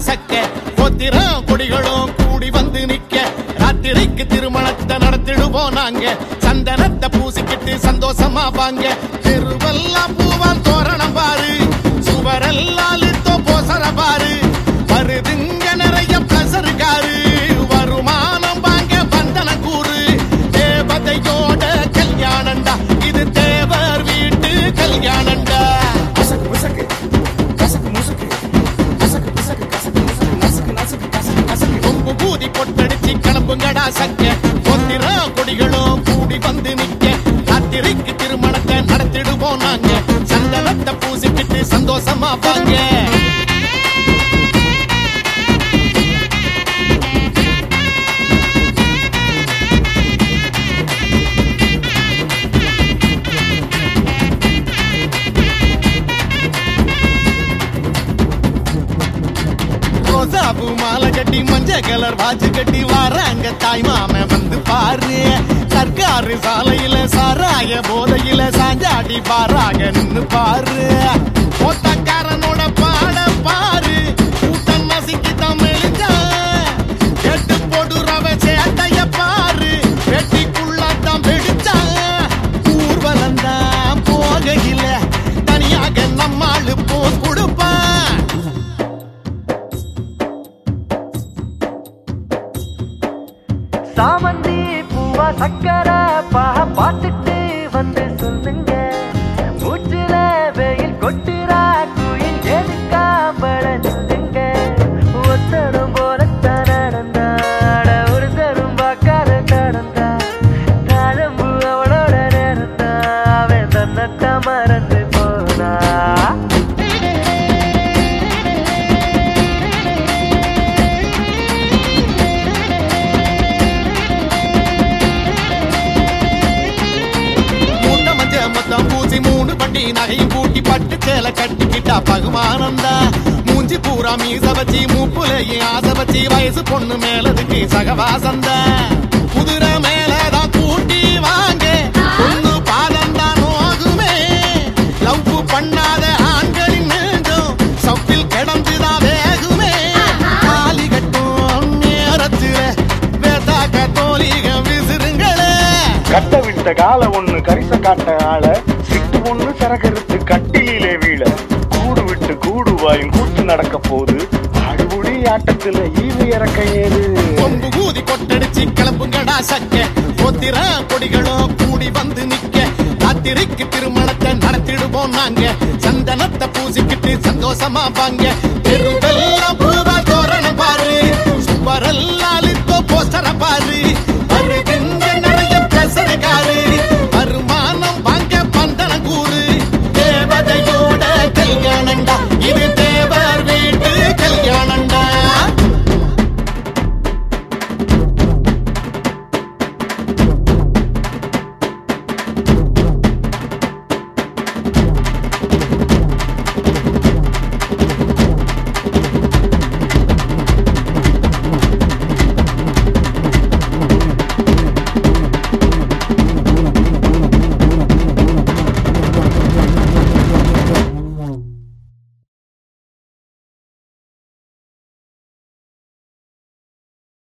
சக்க கோத்திரம் கொடிகளும் கூடி வந்து நிக்க ராத்திரிக்கு திருமணத்தை நடத்திடுவோம் நாங்க சந்தனத்தை பூசிக்கிட்டு சந்தோஷமா வாங்க தெருவெல்லாம் பூவால் தோரணம் பாரு சுவரெல்லாம் லித்தோ போசர பாரு வருதுங்க நிறைய பிளசர் காரு வருமானம் வாங்க வந்தன கூறு தேவதையோட கல்யாணம்டா இது தேவர் வீட்டு கல்யாணம்டா கசக்கு முசக்கு கசக்கு முசுக்கு கசக்கு பிசக்கு கசக்கு முசுக்கு நசுக்கு நசுக்கு கசக்கு கசக்கு கொம்பு பூதி பொட்டடிச்சு கிளம்புங்கடா சக்க பொத்திர கொடிகளும் கூடி வந்து நிக்க ராத்திரிக்கு திருமணத்தை நடத்திடுவோம் நாங்க சந்தனத்தை பூசிக்கிட்டு சந்தோஷமா வாங்க ரோசாபு மாலை கட்டி மஞ்ச கலர் வாட்ச் கட்டி வராங்க தாய் மாமன் வந்து பாரு சர்க்காரு சாலையில சாராய போதையில சாஞ்சாடி பாராக நின்னு பாரு ஒத்தக்காரனோட பாட பாரு கூட்டம் நசுக்கி தமிழ்ச்சா எட்டு போடுறவ சேட்டைய பாரு வெட்டிக்குள்ளதான் வெடிச்சா ஊர்வலம் தான் போகையில தனியாக நம்மாளு போ கொடுப்பான் சாமந்தி பூவா சக்கர பாக பார்த்துட்டு வந்து சொல்லுங்க மூச்சுல வெயில் கொட்டுறா குயில் எதுக்காம்பள நில்லுங்க ஒத்தடம் போலத்தான் நடந்தாட ஒரு தரும் பார்க்காத கடந்தா தாழம்பு அவளோட நேரந்தா அவன் தன்னத்தான் மறந்து போனா மூட்டை மஞ்ச மொத்தம் பூசி மூணு பட்டி நகையும் கூட்டி பட்டு சேலை கட்டிக்கிட்டா பகுமானந்தா மூஞ்சி பூரா மீச வச்சு மூப்புலையும் ஆசை வச்சு வயசு பொண்ணு மேலதுக்கு சகவாசந்த குதிரை மேலதான் கூட்டி வாங்க பொண்ணு பாதந்தான் நோகுமே லவ் பண்ணாத ஆண்களின் நெஞ்சம் சப்பில் கிடந்துதான் வேகுமே தாலி கட்டும் நேரத்துல வேதாக்க தோலிகம் விசிறுங்களே கட்ட விட்ட கால ஒண்ணு கரிச காட்ட ஆள சிட்டு ஒண்ணு சரகருத்து கட்டிலே வீழ கூடு விட்டு கூடு வாயும் கூத்து நடக்க போது ஆடுபுடி ஆட்டத்துல ஈவு இறக்க ஏது கொம்பு கூதி கொட்டடிச்சு கிளம்புங்கடா சக்க கொத்திர கொடிகளும் கூடி வந்து நிக்க ராத்திரிக்கு திருமணத்தை நடத்திடுவோம் நாங்க சந்தனத்தை பூசிக்கிட்டு சந்தோஷமா வாங்க தெருவெல்லாம்